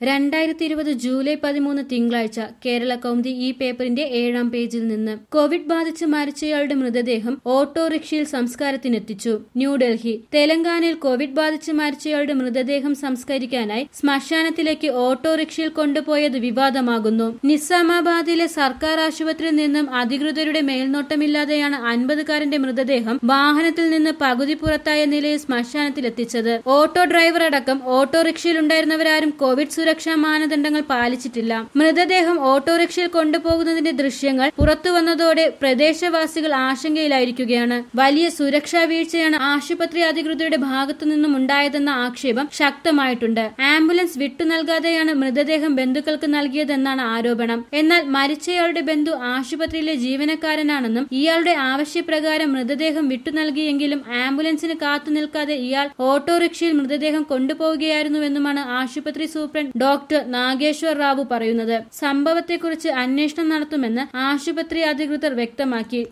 രണ്ടായിരത്തി ഇരുപത് ജൂലൈ പതിമൂന്ന് തിങ്കളാഴ്ച കേരള കൗമുദി ഈ പേപ്പറിന്റെ ഏഴാം പേജിൽ നിന്ന് കോവിഡ് ബാധിച്ച് മരിച്ചയാളുടെ മൃതദേഹം ഓട്ടോറിക്ഷയിൽ സംസ്കാരത്തിനെത്തിച്ചു ന്യൂഡൽഹി തെലങ്കാനയിൽ കോവിഡ് ബാധിച്ച് മരിച്ചയാളുടെ മൃതദേഹം സംസ്കരിക്കാനായി ശ്മശാനത്തിലേക്ക് ഓട്ടോറിക്ഷയിൽ കൊണ്ടുപോയത് വിവാദമാകുന്നു നിസാമാബാദിലെ സർക്കാർ ആശുപത്രിയിൽ നിന്നും അധികൃതരുടെ മേൽനോട്ടമില്ലാതെയാണ് അൻപതുകാരന്റെ മൃതദേഹം വാഹനത്തിൽ നിന്ന് പകുതി പുറത്തായ നിലയിൽ ശ്മശാനത്തിലെത്തിച്ചത് ഓട്ടോ ഡ്രൈവർ അടക്കം ഓട്ടോറിക്ഷയിലുണ്ടായിരുന്നവരാരും കോവിഡ് സുരക്ഷാ മാനദണ്ഡങ്ങൾ പാലിച്ചിട്ടില്ല മൃതദേഹം ഓട്ടോറിക്ഷയിൽ കൊണ്ടുപോകുന്നതിന്റെ ദൃശ്യങ്ങൾ പുറത്തുവന്നതോടെ പ്രദേശവാസികൾ ആശങ്കയിലായിരിക്കുകയാണ് വലിയ സുരക്ഷാ വീഴ്ചയാണ് ആശുപത്രി അധികൃതരുടെ ഭാഗത്തു നിന്നും ഉണ്ടായതെന്ന ആക്ഷേപം ശക്തമായിട്ടുണ്ട് ആംബുലൻസ് വിട്ടു നൽകാതെയാണ് മൃതദേഹം ബന്ധുക്കൾക്ക് നൽകിയതെന്നാണ് ആരോപണം എന്നാൽ മരിച്ചയാളുടെ ബന്ധു ആശുപത്രിയിലെ ജീവനക്കാരനാണെന്നും ഇയാളുടെ ആവശ്യപ്രകാരം മൃതദേഹം വിട്ടു നൽകിയെങ്കിലും ആംബുലൻസിന് കാത്തു നിൽക്കാതെ ഇയാൾ ഓട്ടോറിക്ഷയിൽ മൃതദേഹം കൊണ്ടുപോവുകയായിരുന്നുവെന്നുമാണ് ആശുപത്രി സൂപ്രണ്ട് ഡോക്ടർ നാഗേശ്വർ റാവു പറയുന്നത് സംഭവത്തെക്കുറിച്ച് അന്വേഷണം നടത്തുമെന്ന് ആശുപത്രി അധികൃതർ വ്യക്തമാക്കി